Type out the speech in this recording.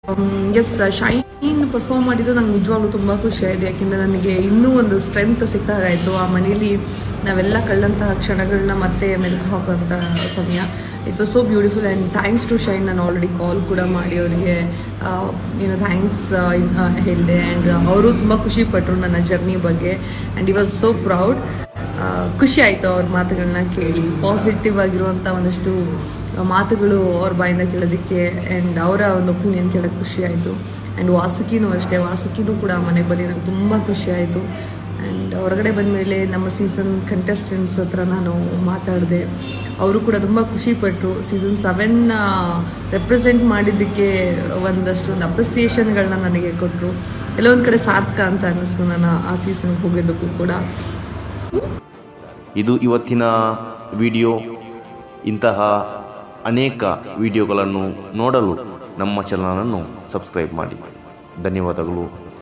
S shine perform ಮಾಡಿದ್ದು ನಂಗೆ ನಿಜವಾಗ್ಲೂ ತುಂಬ ಖುಷಿ ಆಯಿತು ಯಾಕೆಂದರೆ ನನಗೆ ಇನ್ನೂ ಒಂದು ಸ್ಟ್ರೆಂತ್ ಸಿಕ್ಕಾಗಾಯಿತು ಆ ಮನೇಲಿ ನಾವೆಲ್ಲ ಕಳ್ಳಂತಹ ಕ್ಷಣಗಳನ್ನ ಮತ್ತೆ ಮೆಲುಕು ಹಾಕುವಂಥ ಸಮಯ it was so beautiful and thanks to Shine ನಾನು ಆಲ್ರೆಡಿ ಕಾಲ್ ಕೂಡ ಮಾಡಿ ಅವರಿಗೆ ಏನು ಥ್ಯಾಂಕ್ಸ್ ಹೇಳಿದೆ ಆ್ಯಂಡ್ ಅವರು ತುಂಬ ಖುಷಿ ಪಟ್ಟರು ನನ್ನ ಜರ್ನಿ ಬಗ್ಗೆ ಆ್ಯಂಡ್ ಈ ವಾಸ್ ಸೋ ಪ್ರೌಡ್ ಖುಷಿ ಆಯಿತು ಅವ್ರ ಮಾತುಗಳನ್ನ ಕೇಳಿ ಪಾಸಿಟಿವ್ ಆಗಿರುವಂಥ ಒಂದಷ್ಟು ಮಾತುಗಳು ಅವ್ರ ಬಾಯಿಂದ ಕೇಳೋದಕ್ಕೆ ಆ್ಯಂಡ್ ಅವರ ಒಂದು ಒಪಿನಿಯನ್ ಕೇಳೋಕ್ಕೆ ಖುಷಿ ಆಯಿತು ಆ್ಯಂಡ್ ವಾಸುಕಿನೂ ಅಷ್ಟೇ ವಾಸುಕಿನೂ ಕೂಡ ಮನೆಗೆ ಬಂದು ನಂಗೆ ತುಂಬ ಖುಷಿ ಆಯಿತು ಆ್ಯಂಡ್ ಹೊರಗಡೆ ಬಂದ ಮೇಲೆ ನಮ್ಮ ಸೀಸನ್ ಕಂಟೆಸ್ಟೆಂಟ್ಸ್ ಹತ್ರ ನಾನು ಮಾತಾಡಿದೆ ಅವರು ಕೂಡ ತುಂಬ ಖುಷಿಪಟ್ಟರು ಸೀಸನ್ ಸೆವೆನ್ ರೆಪ್ರೆಸೆಂಟ್ ಮಾಡಿದ್ದಕ್ಕೆ ಒಂದಷ್ಟು ಒಂದು ಅಪ್ರಿಸಿಯೇಷನ್ಗಳನ್ನ ನನಗೆ ಕೊಟ್ಟರು ಎಲ್ಲೋ ಒಂದು ಕಡೆ ಸಾರ್ಥಕ ಅಂತ ಅನ್ನಿಸ್ತು ನಾನು ಆ ಸೀಸನ್ಗೆ ಹೋಗಿದ್ದಕ್ಕೂ ಕೂಡ ಇದು ಇವತ್ತಿನ ವಿಡಿಯೋ ಇಂತಹ ಅನೇಕ ವಿಡಿಯೋಗಳನ್ನು ನೋಡಲು ನಮ್ಮ ಚಾನಲನ್ನು ಸಬ್ಸ್ಕ್ರೈಬ್ ಮಾಡಿ ಧನ್ಯವಾದಗಳು